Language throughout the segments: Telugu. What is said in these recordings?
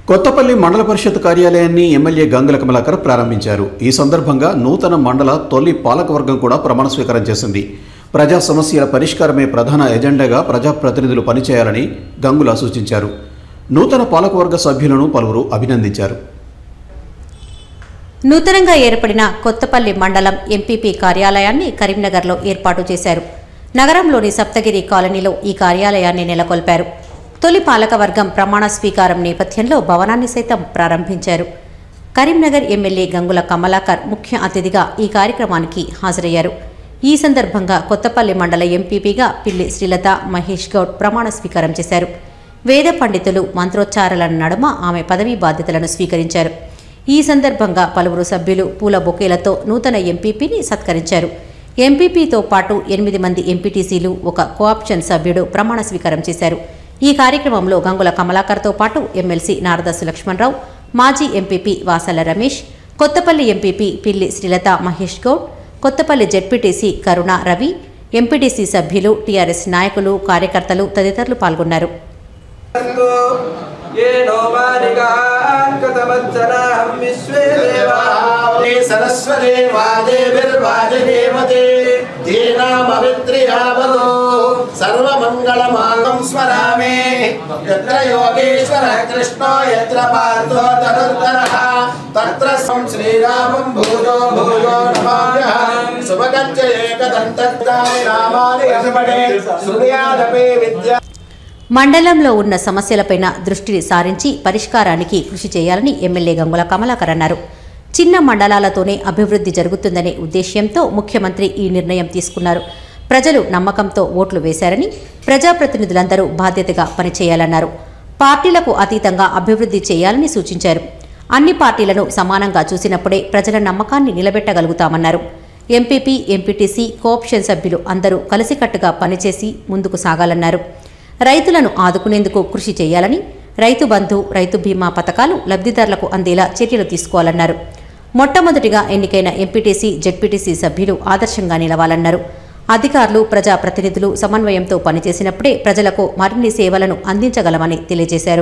కొత్తపల్లి మండల పరిషత్ కార్యాలయాన్ని ఎమ్మెల్యే గంగుల కమలాకర్ ప్రారంభించారు ఈ సందర్భంగా నూతన మండల తొలి పాలకవర్గం కూడా ప్రమాణ స్వీకారం చేసింది ప్రజా సమస్యల పరిష్కారమే ప్రధాన ఎజెండాగా ప్రజాప్రతినిధులు పనిచేయాలని గంగుల సూచించారు నూతన పాలకవర్గ సభ్యులను పలువురు అభినందించారు నూతనంగా ఏర్పడిన కొత్తపల్లి మండలం ఎంపీపీ కార్యాలయాన్ని కరీంనగర్లో ఏర్పాటు చేశారు నగరంలోని సప్తగిరి కాలనీలో ఈ కార్యాలయాన్ని నెలకొల్పారు తొలి పాలకవర్గం ప్రమాణ స్వీకారం నేపథ్యంలో భవనాన్ని సైతం ప్రారంభించారు కరీంనగర్ ఎమ్మెల్యే గంగుల కమలాకర్ ముఖ్య అతిథిగా ఈ కార్యక్రమానికి హాజరయ్యారు ఈ సందర్భంగా కొత్తపల్లి మండల ఎంపీపీగా పిల్లి శ్రీలత మహేష్ గౌడ్ ప్రమాణ స్వీకారం చేశారు వేద పండితులు మంత్రోచ్చారాల నడుమ ఆమె పదవీ బాధ్యతలను స్వీకరించారు ఈ సందర్భంగా పలువురు సభ్యులు పూల బొకేలతో నూతన ఎంపీపీని సత్కరించారు ఎంపీపీతో పాటు ఎనిమిది మంది ఎంపీటీసీలు ఒక కోఆప్షన్ సభ్యుడు ప్రమాణ స్వీకారం చేశారు ఈ కార్యక్రమంలో గంగుల కమలాకర్తో పాటు ఎమ్మెల్సీ నారదస్సు లక్ష్మణరావు మాజీ MPP Vasala Ramesh Kothapalli MPP Pilli Srilatha Mahesh Goud Kothapalli ZPTC Karuna Ravi MPTC సభ్యులు టీఆర్ఎస్ నాయకులు కార్యకర్తలు తదితరులు పాల్గొన్నారు येनो मानिकाङ्कतमज्जनाहं विश्वे देवाः सरस्वती वादेभिर्वाजदेवते धीनामवित्रियावदो सर्वमङ्गलमाङ्गं स्मरामि यत्र योगेश्वरः कृष्णो यत्र पार्थो तनुर्धरः तत्र सं श्रीरामं भूयो भूयो नमाम्यः सुभगञ्च एकदन्तत्तानि नामानि अस्मणे श्रुत्यादपि विद्या మండలంలో ఉన్న సమస్యలపైన దృష్టిని సారించి పరిష్కారానికి కృషి చేయాలని ఎమ్మెల్యే గంగుల కమలాకర్ అన్నారు చిన్న మండలాలతోనే అభివృద్ధి జరుగుతుందనే ఉద్దేశ్యంతో ముఖ్యమంత్రి ఈ నిర్ణయం తీసుకున్నారు ప్రజలు నమ్మకంతో ఓట్లు వేశారని ప్రజాప్రతినిధులందరూ బాధ్యతగా పనిచేయాలన్నారు పార్టీలకు అతీతంగా అభివృద్ధి చేయాలని సూచించారు అన్ని పార్టీలను సమానంగా చూసినప్పుడే ప్రజల నమ్మకాన్ని నిలబెట్టగలుగుతామన్నారు ఎంపీపీ ఎంపీటీసీ కోఆప్షన్ సభ్యులు అందరూ కలిసికట్టుగా పనిచేసి ముందుకు సాగాలన్నారు రైతులను ఆదుకునేందుకు కృషి చేయాలని రైతు బంధు రైతు బీమా పథకాలు లబ్ధిదారులకు అందేలా చర్యలు తీసుకోవాలన్నారు మొట్టమొదటిగా ఎన్నికైన ఎంపీటీసీ జెడ్పీటీసీ సభ్యులు ఆదర్శంగా నిలవాలన్నారు అధికారులు ప్రజాప్రతినిధులు సమన్వయంతో పనిచేసినప్పుడే ప్రజలకు మరిన్ని సేవలను అందించగలమని తెలియజేశారు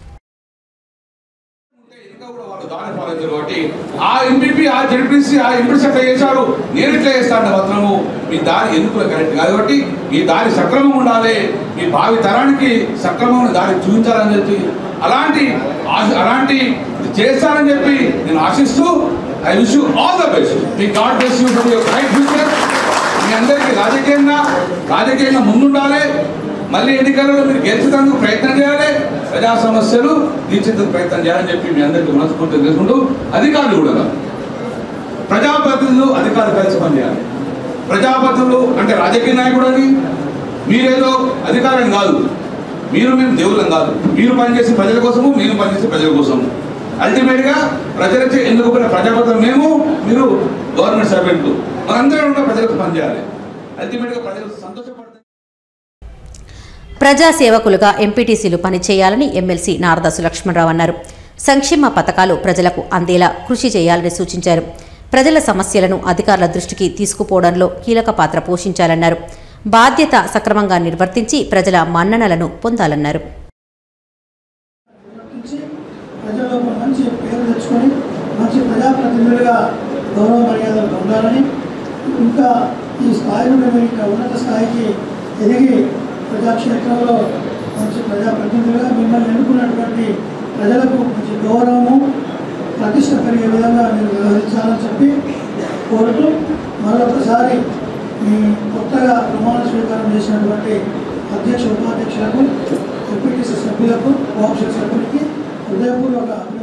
ఇంకా కూడా వాళ్ళు దారి పాలించారు కాబట్టి ఆ ఎంపీపీ ఆ జడ్పీసీ ఆ ఎంపీ ఎట్లా చేశారు నేను ఇట్లా చేస్తాను మాత్రము మీ దారి ఎందుకు కరెక్ట్ కాదు కాబట్టి మీ దారి సక్రమం ఉండాలి మీ భావి తరానికి సక్రమమైన దారి చూపించాలని చెప్పి అలాంటి ఆశ- అలాంటి చేస్తారని చెప్పి నేను ఆశిస్తూ I wish you all the best మీ గాడ్ బెస్ట్ you for your bright future మీ అందరికీ రాజకీయంగా రాజకీయంగా ముందుండాలి మళ్ళీ ఎన్నికలలో మీరు గెలిచేందుకు ప్రయత్నం చేయాలి ప్రజా సమస్యలు తీర్చేందుకు ప్రయత్నం చేయాలని చెప్పి మీ అందరికీ మనస్ఫూర్తిగా తెలుసుకుంటూ అధికారులు కూడా ప్రజాప్రతినిధులు అధికారులు కలిసి పనిచేయాలి ప్రజాప్రతినిధులు అంటే రాజకీయ నాయకుడు అని మీరేదో అధికారం కాదు మీరు మేము దేవుళ్ళం కాదు మీరు పనిచేసే ప్రజల కోసము నేను పనిచేసే ప్రజల కోసము అల్టిమేట్గా ప్రజలచే ఎన్నుకున్న ప్రజాప్రతినిధులు మేము మీరు గవర్నమెంట్ సర్వెంట్లు మనందరం కూడా ప్రజలకు పనిచేయాలి అల్టిమేట్గా ప్రజలు సంతోషపడతారు ప్రజా సేవకులుగా ఎంపీటీసీలు పనిచేయాలని ఎమ్మెల్సీ నారదాసు లక్ష్మణరావు అన్నారు సంక్షేమ పథకాలు ప్రజలకు అందేలా కృషి చేయాలని సూచించారు ప్రజల సమస్యలను అధికారుల దృష్టికి తీసుకుపోవడంలో కీలక పాత్ర పోషించాలన్నారు బాధ్యత సక్రమంగా నిర్వర్తించి ప్రజల మన్ననలను పొందాలన్నారు నుంచి ప్రజల్లో ఒక మంచి పేరు తెచ్చుకొని మంచి ప్రజాప్రతినిధులుగా గౌరవ మర్యాదలు పొందాలని ఇంకా ఈ స్థాయి నుండి మీరు ఇంకా ఉన్నత స్థాయికి ఎదిగి ప్రజాక్షేత్రంలో మంచి ప్రజాప్రతినిధులుగా మిమ్మల్ని ఎన్నుకున్నటువంటి ప్రజలకు మంచి గౌరవము ప్రతిష్ట పెరిగే విధంగా మీరు వ్యవహరించాలని చెప్పి కోరుతూ మరొకసారి మీ కొత్తగా ప్రమాణ స్వీకారం చేసినటువంటి అధ్యక్ష ఉపాధ్యక్షులకు ఎంపీటీసీ సభ్యులకు కోఆప్షన్ సభ్యులకి హృదయపూర్వక